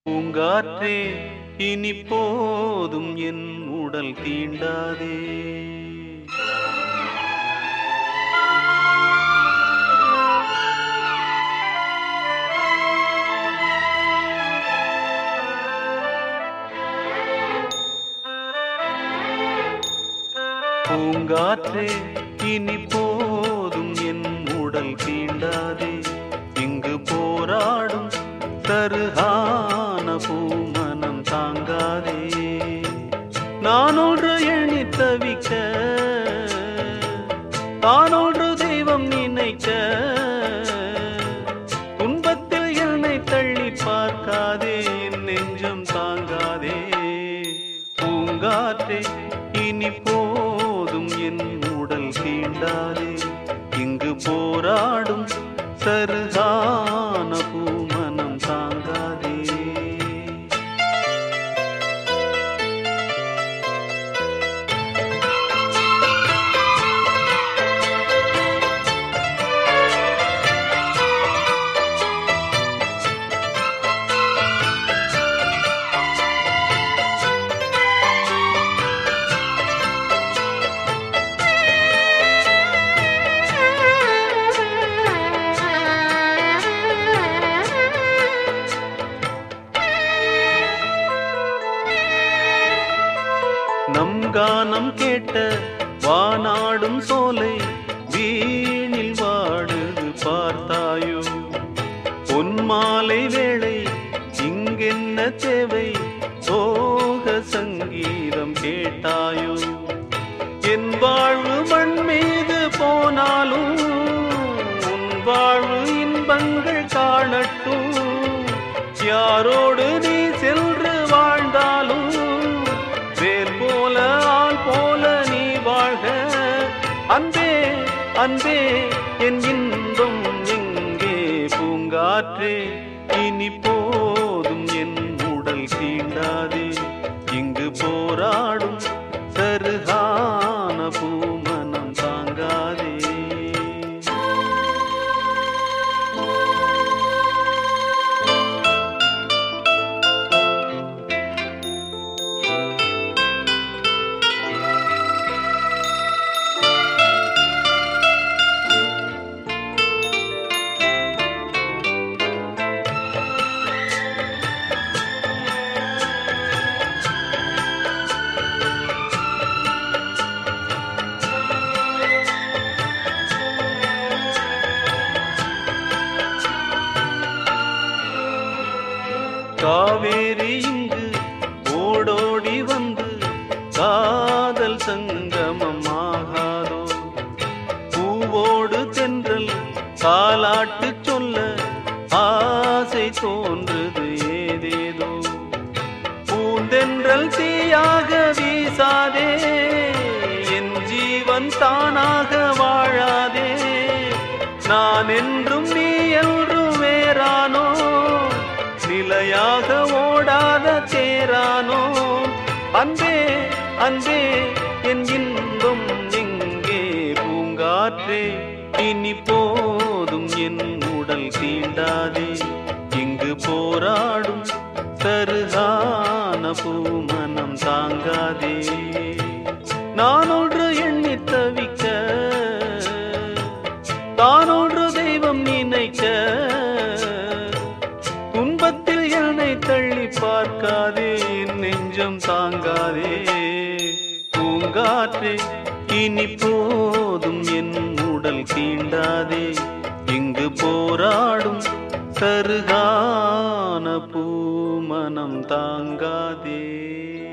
பூங்காற்றே இனி போதும் என் உடல் தீண்டாதே பூங்காற்றே இனி போதும் என் உடல் தீண்டாதே இங்கு போராடும் தருகான பூமனம் தாங்காதே நான் ஒன்று எண்ணி தவிக்க நான் ஒன்று தெய்வம் நினைக்க துன்பத்தில் என்னை தள்ளி பார்க்காதே என் நெஞ்சம் தாங்காதே பூங்காற்றே இனி போதும் என் உடல் தீண்டாதே இங்கு போராடும் சருகான பூமனம் தாங்காதே நம் கானம் கேட்ட வானாடும் சோலை வீணில் வாடுது பார்த்தாயோ பொன்மாலை வேளை இங்கென்ன தேவை சோக சங்கீதம் கேட்டாயோ என் வாழ்வு மண் மீது போனாலும் உன் வாழ்வு இன்பங்கள் காணட்டும் யாரோடு நீ சென்று வாழ்ந்தாலும் வேர் போல ஆள் போல நீ வாழ்க அன்பே அன்பே என் இன்பம் எங்கே பூங்காற்றே இனி போதும் என் உடல் தீண்டாதே இங்கு போராடும் சருகான பூமனம் தாங்காதே காவேரி இங்கு ஓடோடி வந்து காதல் சங்கமம் ஆகாதோ பூவோடு தென்றல் காலாட்டு சொல்ல ஆசை தோன்றுது ஏதேதோ பூந்தென்றல் தீயாக வீசாதே என் ஜீவன் தானாக வாழாதே நான் என்றும் நீ என்றும் வேறானோ நிலையாக ஓடாத தேரானோ அன்பே அன்பே என் இன்பம் எங்கே பூங்காற்றே இனி போதும் என் உடல் தீண்டாதே இங்கு போராடும் சருகான பூமனம் தாங்காதே நான் ஒன்று எண்ணி தவிக்க தான் ஒன்று தெய்வம் நினைக்க துன்பத்தில் என்னை தள்ளி பார்க்காதே என் நெஞ்சம் தாங்காதே பூங்காற்றே இனி போதும் என் உடல் தீண்டாதே இங்கு போராடும் சருகான பூமனம் தாங்காதே